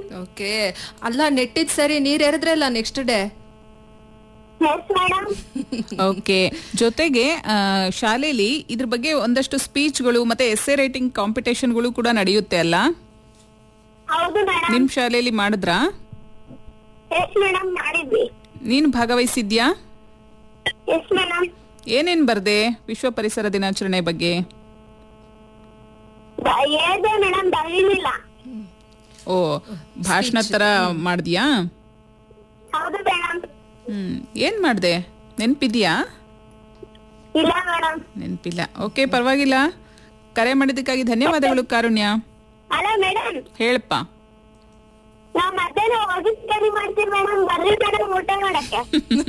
Okay ಅಲ್ಲ ನೆಟ್ಟಿದ್ ಸರಿ ನೀರ್ ಎರೆದ್ರಲ್ಲ next day yes madam okay ಜೊತೆಗೆ ಆ, ಶಾಲೆಯಲ್ಲಿ ಇದ್ರ ಬಗ್ಗೆ ಒಂದಷ್ಟು ಸ್ಪೀಚ್ಗಳು ಮತ್ತೆ ಎಸ್ಸೆ ರೈಟಿಂಗ್ ಕಾಂಪಿಟೇಷನ್ಗಳು ಕೂಡ ನಡೆಯುತ್ತೆ ಅಲ್ಲ ಹೌದು ಮೇಡಮ್ ನಿಮ್ ಶಾಲೆಯಲ್ಲಿ ಮಾಡಿದ್ರಾ ಎಸ್ ಮೇಡಮ್ ಮಾಡಿದ್ವಿ ನೀನು ಭಾಗವಹಿಸಿದ್ಯಾ ಎಸ್ ಮೇಡಮ್ ಏನೇನ್ ಬರ್ದೆ ವಿಶ್ವ ಪರಿಸರ ದಿನಾಚರಣೆ ಬಗ್ಗೆ ಹೇಳ್ದೆ ಮೇಡಮ್ ಬರೀಲಿಲ್ಲ ಓ ಭಾಷಣ ತರ ಮಾಡಿದ್ಯಾ ಹೌದು ಮೇಡಮ್ ಹ್ಮ್ ಏನ್ ಮಾಡ್ದೆ ನೆನ್ಪಿದ್ಯಾ ಇಲ್ಲ ಮೇಡಮ್ ನೆನ್ಪಿಲ್ಲ ಓಕೆ ಪರವಾಗಿಲ್ಲ ಕರೆ ಮಾಡಿದ್ದಕ್ಕಾಗಿ ಧನ್ಯವಾದಗಳು ಕಾರುಣ್ಯ ಅಲ್ಲ ಮೇಡಮ್ ಹೇಳಪ್ಪ ನಾವ್ ಮಧ್ಯಾಹ್ನ ಹೋಗಿ ಸ್ಟಡಿ ಮಾಡ್ತೀವಿ ಮೇಡಮ್ ಬರ್ರಿ ಮೇಡಮ್ ಊಟ ಮಾಡಕ್ಕೆ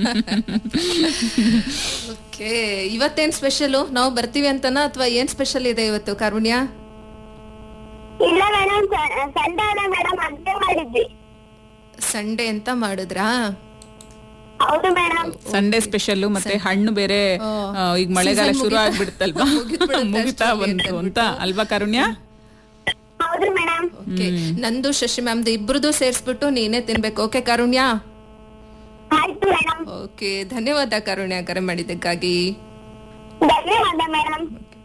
ಓಕೆ ಇವತ್ತೇನ್ ಸ್ಪೆಷಲು ನಾವು ಬರ್ತೀವಿ ಅಂತನಾ ಅಥವಾ ಏನ್ ಸ್ಪೆಷಲ್ ಇದೆ ಇವತ್ತು ಕಾರುಣ್ಯ ಇಲ್ಲ ಮೇಡಮ್ ಸಂಡೆ ಅಲ್ಲ ಮೇಡಮ್ ಅಡ್ಗೆ ಮಾಡಿದ್ವಿ ಸಂಡೇ ಅಂತ ಮಾಡಿದ್ರಾ ಹೌದು ಮೇಡಮ್ ಸಂಡೇ ಸ್ಪೆಷಲ್ ಮತ್ತೆ ಹಣ್ಣು ಬೇರೆ ಓ. ಆ, ಈಗ ಮಳೆಗಾಲ Season ಶುರು ಮುಗಿತಾ- ಆಗ್ಬಿಡುತ್ತಲ್ವಾ ಮುಗಿದ್ಬಿಡುತ್ತೆ ಮುಗಿತಾ ಅಷ್ಟರಲ್ಲಿ ಬಂತು ಅಂತ ಅಂತ ಅಲ್ವಾ ಕಾರುಣ್ಯ ಹೌದು ಮೇಡಮ್ ಓಕೆ ನಂದು ಶಶಿ ಮ್ಯಾಮ್ದು ಇಬ್ರದು ಸೇರ್ಸ್ಬಿಟ್ಟು ನೀನೇ ತಿನ್ಬೇಕು ಓಕೆ ಕಾರುಣ್ಯ ಆಯ್ತು ಮೇಡಮ್ ಓಕೆ ಧನ್ಯವಾದ ಕಾರುಣ್ಯ ಕರೆ ಮಾಡಿದ್ದಕ್ಕಾಗಿ ಧನ್ಯವಾದ ಮೇಡಮ್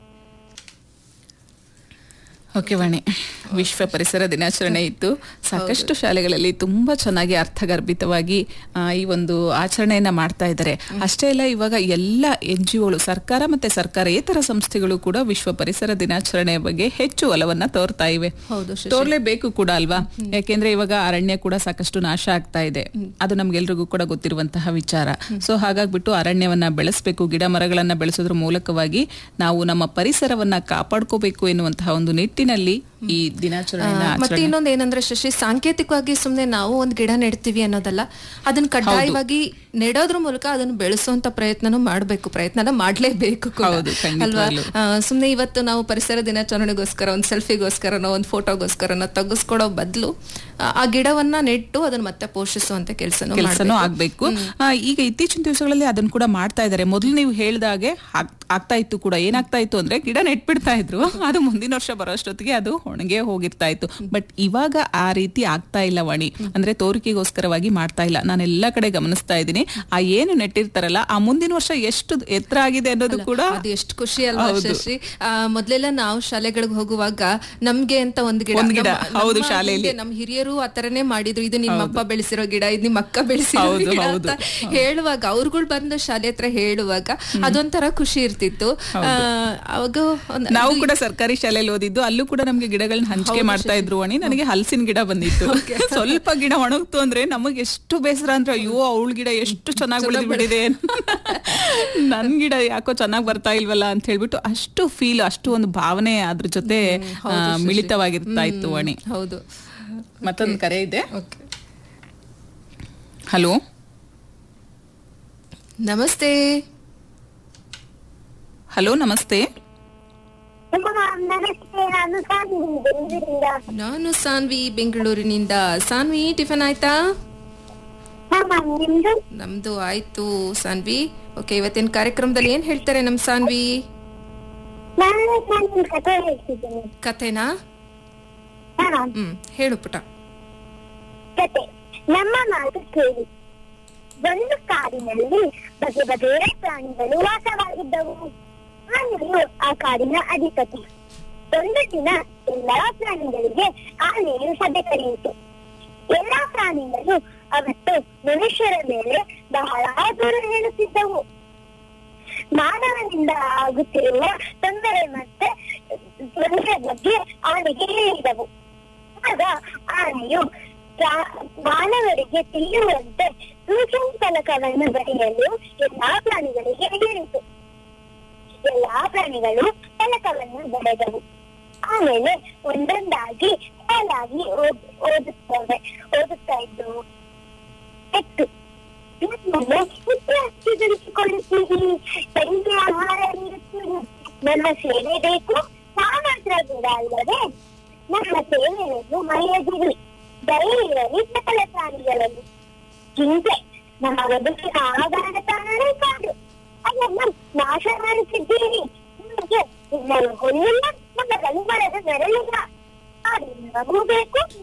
ಓಕೆ ವಾಣಿ ವಿಶ್ವ ಪರಿಸರ ದಿನಾಚರಣೆ ಇತ್ತು ಸಾಕಷ್ಟು ಶಾಲೆಗಳಲ್ಲಿ ತುಂಬಾ ಚೆನ್ನಾಗಿ ಅರ್ಥಗರ್ಭಿತವಾಗಿ ಆ, ಈ ಒಂದು ಆಚರಣೆಯನ್ನ ಮಾಡ್ತಾ ಇದ್ದಾರೆ ಅಷ್ಟೇ ಅಲ್ಲ ಇವಾಗ ಎಲ್ಲ ಎನ್ ಜಿ ಒಗಳು ಸರ್ಕಾರ ಮತ್ತೆ ಸರ್ಕಾರೇತರ ಸಂಸ್ಥೆಗಳು ಕೂಡ ವಿಶ್ವ ಪರಿಸರ ದಿನಾಚರಣೆಯ ಬಗ್ಗೆ ಹೆಚ್ಚು ಒಲವನ್ನ ತೋರ್ತಾ ಇವೆ ಹೌದು ಶಶಿ. ತೋರ್ಲೇಬೇಕು ಕೂಡ ಅಲ್ವಾ ಯಾಕೆಂದ್ರೆ ಇವಾಗ ಅರಣ್ಯ ಕೂಡ ಸಾಕಷ್ಟು ನಾಶ ಆಗ್ತಾ ಇದೆ ಅದು ನಮ್ಗೆಲ್ರಿಗೂ ಕೂಡ ಗೊತ್ತಿರುವಂತಹ ವಿಚಾರ ಸೊ ಹಾಗಾಗ್ಬಿಟ್ಟು ಅರಣ್ಯವನ್ನ ಬೆಳೆಸಬೇಕು ಗಿಡ ಮರಗಳನ್ನ ಬೆಳೆಸೋದ್ರ ಮೂಲಕವಾಗಿ ನಾವು ನಮ್ಮ ಪರಿಸರವನ್ನ ಕಾಪಾಡ್ಕೋಬೇಕು ಎನ್ನುವಂತಹ ಒಂದು ನಿಟ್ಟಿನಲ್ಲಿ ಈ ದಿನಾಚರಣೆಯನ್ನ ಮತ್ತೆ ಆಚರಣೆ ಇನ್ನೊಂದು ಏನಂದ್ರೆ ಶಶಿ ಸಾಂಕೇತಿಕವಾಗಿ ಸುಮ್ನೆ ನಾವು ಒಂದ್ ಗಿಡ ನೆಡ್ತೀವಿ ಅನ್ನೋದಲ್ಲ ಅದನ್ನ ಕಡ್ಡಾಯವಾಗಿ ನೆಡೋದ್ರ ಮೂಲಕ ಅದನ್ನ ಬೆಳೆಸುವಂತ ಪ್ರಯತ್ನನೂ ಮಾಡ್ಬೇಕು ಪ್ರಯತ್ನನ ಮಾಡ್ಲೇಬೇಕು ಕೂಡ. ಹೌದು, ಖಂಡಿತವಾಗ್ಲೂ. ಅಲ್ವಾ ಆ, ಸುಮ್ನೆ ಇವತ್ತು ನಾವು ಪರಿಸರ ದಿನಾಚರಣೆಗೋಸ್ಕರ ಒಂದ್ ಸೆಲ್ಫಿಗೋಸ್ಕರನೋ ಒಂದ್ ಫೋಟೋಗೋಸ್ಕರನೋ ತೆಗೆಸ್ಕೊಡೋ ಬದಲು ಆ ಗಿಡವನ್ನ ನೆಟ್ಟು ಅದನ್ನ ಮತ್ತೆ ಪೋಷಿಸುವಂತ ಕೆಲಸನೂ ಕೆಲಸನೂ ಆಗ್ಬೇಕು ಆ, ಈಗ ಇತ್ತೀಚಿನ ದಿವಸಗಳಲ್ಲಿ ಅದನ್ನ ಕೂಡ ಮಾಡ್ತಾ ಇದ್ದಾರೆ ಮೊದಲು ನೀವು ಹೇಳ್ದಾಗೆ ಆಗ್- ಆಗ್ತಾ ಇತ್ತು ಕೂಡ ಏನಾಗ್ತಾ ಇತ್ತು ಅಂದ್ರೆ ಗಿಡ ನೆಟ್ಬಿಡ್ತಾ ಇದ್ರು ಅದು ಮುಂದಿನ ವರ್ಷ ಬರೋಷ್ಟೊತ್ತಿಗೆ ಅದು ಒಣಗೆ ಹೋಗಿರ್ತಾ ಇತ್ತು ಬಟ್ ಇವಾಗ ಆ ರೀತಿ ಆಗ್ತಾ ಇಲ್ಲ ವಾಣಿ ಅಂದ್ರೆ ತೋರಿಕೆಗೋಸ್ಕರವಾಗಿ ಮಾಡ್ತಾ ಇಲ್ಲ ನಾನು ಎಲ್ಲಾ ಕಡೆ ಗಮನಿಸ್ತಾ ಇದ್ದೀನಿ ಆ ಏನು ನೆಟ್ಟಿರ್ತಾರಲ್ಲ ಆ ಮುಂದಿನ ವರ್ಷ ಎಷ್ಟು ಎತ್ತರ ಆಗಿದೆ ಅನ್ನೋದು ಕೂಡ ಅದು ಎಷ್ಟು ಖುಷಿ ಅಲ್ವಾ ಶಶಿ ಆ, ಮೊದ್ಲೆಲ್ಲ ನಾವು ಶಾಲೆಗಳಿಗೆ ಹೋಗುವಾಗ ನಮ್ಗೆ ಅಂತ ಒಂದ್ ಗಿಡ ಒಂದ್ ಗಿಡ, ನಮ್ಮ- ಹೌದು, ನಮ್ಮ ಶಾಲೆಯಲ್ಲಿ. ಹಿಂದೆ ನಮ್ ಹಿರಿಯರು ಆತರನೇ ಮಾಡಿದ್ರು ಇದು ನಿಮ್ಮ ಅಪ್ಪ ಬೆಳೆಸಿರೋ ಗಿಡ ಇದು ನಿಮ್ಮ ಅಕ್ಕ ಬೆಳೆಸಿರೋ ಹೌದು, ಗಿಡ ಹೌದು. ಅಂತ ಹೇಳುವಾಗ ಅವ್ರುಗಳು ಬಂದು ಶಾಲೆ ಹತ್ರ ಹೇಳುವಾಗ ಅದೊಂಥರ ಖುಷಿ ಇರ್ತಿತ್ತು ಆ, ಅವಾಗ ಒಂದ್- ನಾವು ಕೂಡ ಸರ್ಕಾರಿ ಶಾಲೆಯಲ್ಲಿ ಓದಿದ್ದು ಅಲ್ಲೂ ಕೂಡ ನಮ್ಗೆ ಗಿಡಗಳನ್ನ ಹಂಚಿಕೆ ಮಾಡ್ತಾ ಇದ್ರು ವಾಣಿ ನನಗೆ ಹಲಸಿನ ಗಿಡ ಬಂದಿತ್ತು ಸ್ವಲ್ಪ ಗಿಡ ಒಣಗ್ತು ಅಂದ್ರೆ ನಮಗೆ ಎಷ್ಟು ಬೇಸರ ಅಂದ್ರೆ ಅಯ್ಯೋ ಅವಳ ಗಿಡ ಎಷ್ಟು ಚೆನ್ನಾಗಿ ಬೆಳೆದು ಬಿಟ್ಟಿದೆ ನನ್ ಗಿಡ ಯಾಕೋ ಚೆನ್ನಾಗಿ ಬರ್ತಾ ಇಲ್ವಲ್ಲ ಅಂತ ಹೇಳ್ಬಿಟ್ಟು ಅಷ್ಟು ಫೀಲ್ ಅಷ್ಟು ಒಂದು ಭಾವನೆ ಅದ್ರ ಜೊತೆ ಆ, ಮಿಳಿತವಾಗಿರ್ತಾ ಇತ್ತು ವಾಣಿ ಹೌದು ಮತ್ತೊಂದು ಕರೆ ಇದೆ ಓಕೆ ಹಲೋ ನಮಸ್ತೆ ಹಲೋ ನಮಸ್ತೆ ನಮಸ್ತೆ ನಾನು ಸಾಧಿ ಬೆಂಗಳೂರಿಂದ ನಾನು ಸಾನ್ವಿ ಬೆಂಗಳೂರಿನಿಂದ ಸಾನ್ವಿ ಟಿಫನ್ ಆಯ್ತಾ ಹಾ ಮ್ಯಾಮ್ ನಿಮ್ದು ನಮ್ದು ಆಯ್ತು ಸಾನ್ವಿ ಓಕೆ ಇವತ್ತಿನ ಕಾರ್ಯಕ್ರಮದಲ್ಲಿ ಏನ್ ಹೇಳ್ತಾರೆ ನಮ್ ಸಾನ್ವಿ ನಾನು ನಾನು ನಿಮ್ ಕಥೆ ಹೇಳ್ತಿದ್ದೀನಿ ಕಥೆನಾ ಹಾ ಮ್ಯಾಮ್ ಹ್ಮ್ ಹೇಳು ಪುಟ ಕತೆ ನಮ್ಮ ಮಾತು ಕೇಳಿ ಒಂದು ಕಾಡಿನಲ್ಲಿ ಬಗೆ ಬಗೆಯ ಪ್ರಾಣಿಗಳು ವಾಸವಾಗಿದ್ದವು ಆನೆಯು ಆ ಕಾಡಿನ ಅಧಿಪತಿ ಒಂದು ದಿನ ಎಲ್ಲಾ ಪ್ರಾಣಿಗಳಿಗೆ ಆನೆಯು ಸಭೆ ಕರೆಯಿತು ಎಲ್ಲಾ ಪ್ರಾಣಿಗಳು ಅವತ್ತು ಮನುಷ್ಯರ ಮೇಲೆ ಬಹಳ ದೂರ ಹೇಳುತ್ತಿದ್ದವು ಮಾನವನಿಂದ ಆಗುತ್ತಿರುವ ತೊಂದರೆ ಮತ್ತೆ ತೊಂದರೆ ಬಗ್ಗೆ ಆನೆಗೆ ಹೇಳಿದವು ಆಗ ಆನೆಯು ಪ್ರಾ- ಮಾನವರಿಗೆ ತಿಳಿಯುವಂತೆ ಸೂಚನೆ ಫಲಕವನ್ನು ಬರೆಯಲು ಎಲ್ಲಾ ಪ್ರಾಣಿಗಳಿಗೆ ಹೇಳಿತು ಎಲ್ಲಾ ಪ್ರಾಣಿಗಳು ಫಲಕವನ್ನು ಬರೆದವು ಆಮೇಲೆ ಒಂದೊಂದಾಗಿ ಸಾಲಾಗಿ ಓದ್- ಓದುತ್ತವೆ ಓದುತ್ತಾ ಇದ್ದವು ಎತ್ತು ನಮ್ಮನ್ನು ವಿದ್ಯಾರ್ಥಿ ಗಳಿಸಿಕೊಳ್ಳುತ್ತೀರಿ ಸರಿಗೆ ಆಹಾರ ನೀಡುತ್ತೀರಿ ನಮ್ಮ ಸೇವೆ ಬೇಕು ಸಾಮರ್ಥ್ಯ ಕೂಡ ಅಲ್ಲದೆ ನಮ್ಮ ಸೇವೆಯನ್ನು ಮರೆಯದಿರಿ ದಯವಿರಲಿ ಸಕಲ ಪ್ರಾಣಿಗಳಲ್ಲಿ ಚಿಂತೆ ನಮ್ಮ ಬದುಕಿನ ಆಧಾರ ತಾನೇ ಕಾಡು ಅದನ್ನು ನಾಶ ಮಾಡುತ್ತಿದ್ದೀರಿ ನಿಮಗೆ ನಿಮ್ಮನ್ನು ಕೊಲ್ಲಿಲ್ಲ ನಮ್ಮ ಗಲಿಬರದ ನೆರಳಿಲ್ಲ ಕಾಡು ನಮಗೂ ಬೇಕು